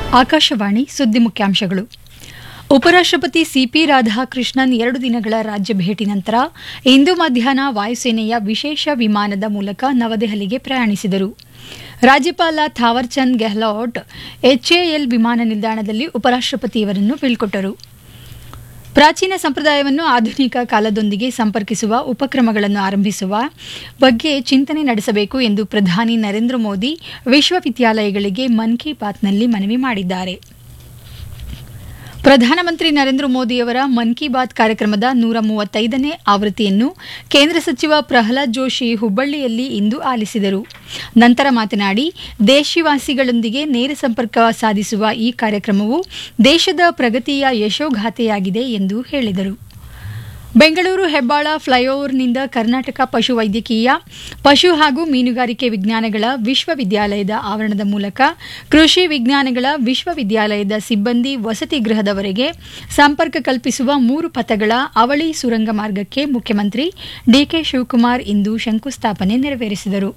ಆಕಾಶವಾಣಿ ಸುದ್ದಿ ಮುಖ್ಯಾಂಶಗಳು ಉಪರಾಷ್ಟ್ರಪತಿ ಸಿಪಿ ರಾಧಾಕೃಷ್ಣನ್ ಎರಡು ದಿನಗಳ ರಾಜ್ಯ ಭೇಟಿ ನಂತರ ಇಂದು ಮಧ್ಯಾಹ್ನ ವಾಯುಸೇನೆಯ ವಿಶೇಷ ವಿಮಾನದ ಮೂಲಕ ನವದೆಹಲಿಗೆ ಪ್ರಯಾಣಿಸಿದರು ರಾಜ್ಯಪಾಲ ಥಾವರ್ಚಂದ್ ಗೆಹ್ಲೋಟ್ ಎಚ್ಎಎಲ್ ವಿಮಾನ ನಿಲ್ದಾಣದಲ್ಲಿ ಉಪರಾಷ್ಟ್ರಪತಿಯವರನ್ನು ಬೀಳ್ಕೊಟ್ಟರು ಪ್ರಾಚೀನ ಸಂಪ್ರದಾಯವನ್ನು ಆಧುನಿಕ ಕಾಲದೊಂದಿಗೆ ಸಂಪರ್ಕಿಸುವ ಉಪಕ್ರಮಗಳನ್ನು ಆರಂಭಿಸುವ ಬಗ್ಗೆ ಚಿಂತನೆ ನಡೆಸಬೇಕು ಎಂದು ಪ್ರಧಾನಿ ನರೇಂದ್ರ ಮೋದಿ ವಿಶ್ವವಿದ್ಯಾಲಯಗಳಿಗೆ ಮನ್ ಕಿ ಬಾತ್ನಲ್ಲಿ ಮನವಿ ಮಾಡಿದ್ದಾರೆ ಪ್ರಧಾನಮಂತ್ರಿ ನರೇಂದ್ರ ಮೋದಿಯವರ ಮನ್ ಕಿ ಬಾತ್ ಕಾರ್ಯಕ್ರಮದ ನೂರ ಮೂವತ್ತೈದನೇ ಆವೃತ್ತಿಯನ್ನು ಕೇಂದ್ರ ಸಚಿವ ಪ್ರಹ್ಲಾದ್ ಜೋಶಿ ಹುಬ್ಬಳ್ಳಿಯಲ್ಲಿ ಇಂದು ಆಲಿಸಿದರು ನಂತರ ಮಾತನಾಡಿ ದೇಶವಾಸಿಗಳೊಂದಿಗೆ ನೇರ ಸಂಪರ್ಕ ಸಾಧಿಸುವ ಈ ಕಾರ್ಯಕ್ರಮವು ದೇಶದ ಪ್ರಗತಿಯ ಯಶೋಗಾಥೆಯಾಗಿದೆ ಎಂದು ಹೇಳಿದರು ಬೆಂಗಳೂರು ಹೆಬ್ಬಾಳ ಫ್ಲೈಓವರ್ನಿಂದ ಕರ್ನಾಟಕ ಪಶು ವೈದ್ಯಕೀಯ ಪಶು ಹಾಗೂ ಮೀನುಗಾರಿಕೆ ವಿಜ್ಞಾನಗಳ ವಿಶ್ವವಿದ್ಯಾಲಯದ ಆವರಣದ ಮೂಲಕ ಕೃಷಿ ವಿಜ್ಞಾನಗಳ ವಿಶ್ವವಿದ್ಯಾಲಯದ ಸಿಬ್ಬಂದಿ ವಸತಿ ಗೃಹದವರೆಗೆ ಸಂಪರ್ಕ ಕಲ್ಪಿಸುವ ಮೂರು ಪಥಗಳ ಅವಳಿ ಸುರಂಗ ಮಾರ್ಗಕ್ಕೆ ಮುಖ್ಯಮಂತ್ರಿ ಡಿಕೆ ಶಿವಕುಮಾರ್ ಇಂದು ಶಂಕುಸ್ಥಾಪನೆ ನೆರವೇರಿಸಿದರು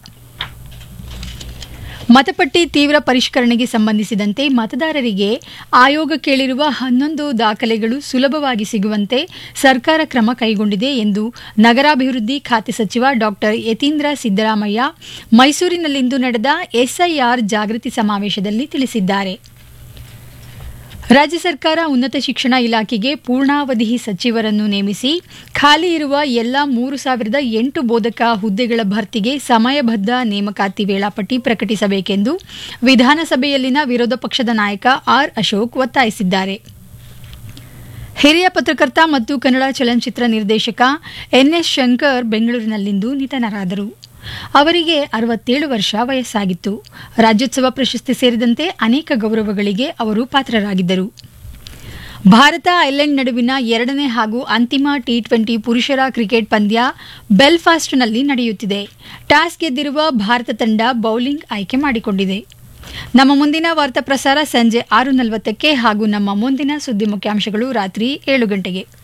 ಮತಪಟ್ಟಿ ತೀವ್ರ ಪರಿಷ್ಕರಣೆಗೆ ಸಂಬಂಧಿಸಿದಂತೆ ಮತದಾರರಿಗೆ ಆಯೋಗ ಕೇಳಿರುವ ಹನ್ನೊಂದು ದಾಖಲೆಗಳು ಸುಲಭವಾಗಿ ಸಿಗುವಂತೆ ಸರ್ಕಾರ ಕ್ರಮ ಕೈಗೊಂಡಿದೆ ಎಂದು ನಗರಾಭಿವೃದ್ಧಿ ಖಾತೆ ಸಚಿವ ಡಾ ಯತೀಂದ್ರ ಸಿದ್ದರಾಮಯ್ಯ ಮೈಸೂರಿನಲ್ಲಿಂದು ನಡೆದ ಎಸ್ಐಆರ್ ಜಾಗೃತಿ ಸಮಾವೇಶದಲ್ಲಿ ತಿಳಿಸಿದ್ದಾರೆ ರಾಜ್ಯ ಸರ್ಕಾರ ಉನ್ನತ ಶಿಕ್ಷಣ ಇಲಾಖೆಗೆ ಪೂರ್ಣಾವಧಿ ಸಚಿವರನ್ನು ನೇಮಿಸಿ ಖಾಲಿ ಇರುವ ಎಲ್ಲ ಮೂರು ಸಾವಿರದ ಎಂಟು ಬೋಧಕ ಹುದ್ದೆಗಳ ಭರ್ತಿಗೆ ಸಮಯಬದ್ಧ ನೇಮಕಾತಿ ವೇಳಾಪಟ್ಟಿ ಪ್ರಕಟಿಸಬೇಕೆಂದು ವಿಧಾನಸಭೆಯಲ್ಲಿನ ವಿರೋಧ ಪಕ್ಷದ ನಾಯಕ ಆರ್ ಅಶೋಕ್ ಒತ್ತಾಯಿಸಿದ್ದಾರೆ ಹಿರಿಯ ಪತ್ರಕರ್ತ ಮತ್ತು ಕನ್ನಡ ಚಲನಚಿತ್ರ ನಿರ್ದೇಶಕ ಎನ್ಎಸ್ ಶಂಕರ್ ಬೆಂಗಳೂರಿನಲ್ಲಿಂದು ನಿಧನರಾದರು ಅವರಿಗೆ ಅರವತ್ತೇಳು ವರ್ಷ ವಯಸ್ಸಾಗಿತ್ತು ರಾಜ್ಯೋತ್ಸವ ಪ್ರಶಸ್ತಿ ಸೇರಿದಂತೆ ಅನೇಕ ಗೌರವಗಳಿಗೆ ಅವರು ಪಾತ್ರರಾಗಿದ್ದರು ಭಾರತ ಐರ್ಲೆಂಡ್ ನಡುವಿನ ಎರಡನೇ ಹಾಗೂ ಅಂತಿಮ ಟಿ ಟ್ವೆಂಟಿ ಪುರುಷರ ಕ್ರಿಕೆಟ್ ಪಂದ್ಯ ಬೆಲ್ಫಾಸ್ಟ್ನಲ್ಲಿ ನಡೆಯುತ್ತಿದೆ ಟಾಸ್ ಗೆದ್ದಿರುವ ಭಾರತ ತಂಡ ಬೌಲಿಂಗ್ ಆಯ್ಕೆ ಮಾಡಿಕೊಂಡಿದೆ ನಮ್ಮ ಮುಂದಿನ ವಾರ್ತಾ ಪ್ರಸಾರ ಸಂಜೆ ಆರು ನಲವತ್ತಕ್ಕೆ ಹಾಗೂ ನಮ್ಮ ಮುಂದಿನ ಸುದ್ದಿ ಮುಖ್ಯಾಂಶಗಳು ರಾತ್ರಿ ಏಳು ಗಂಟೆಗೆ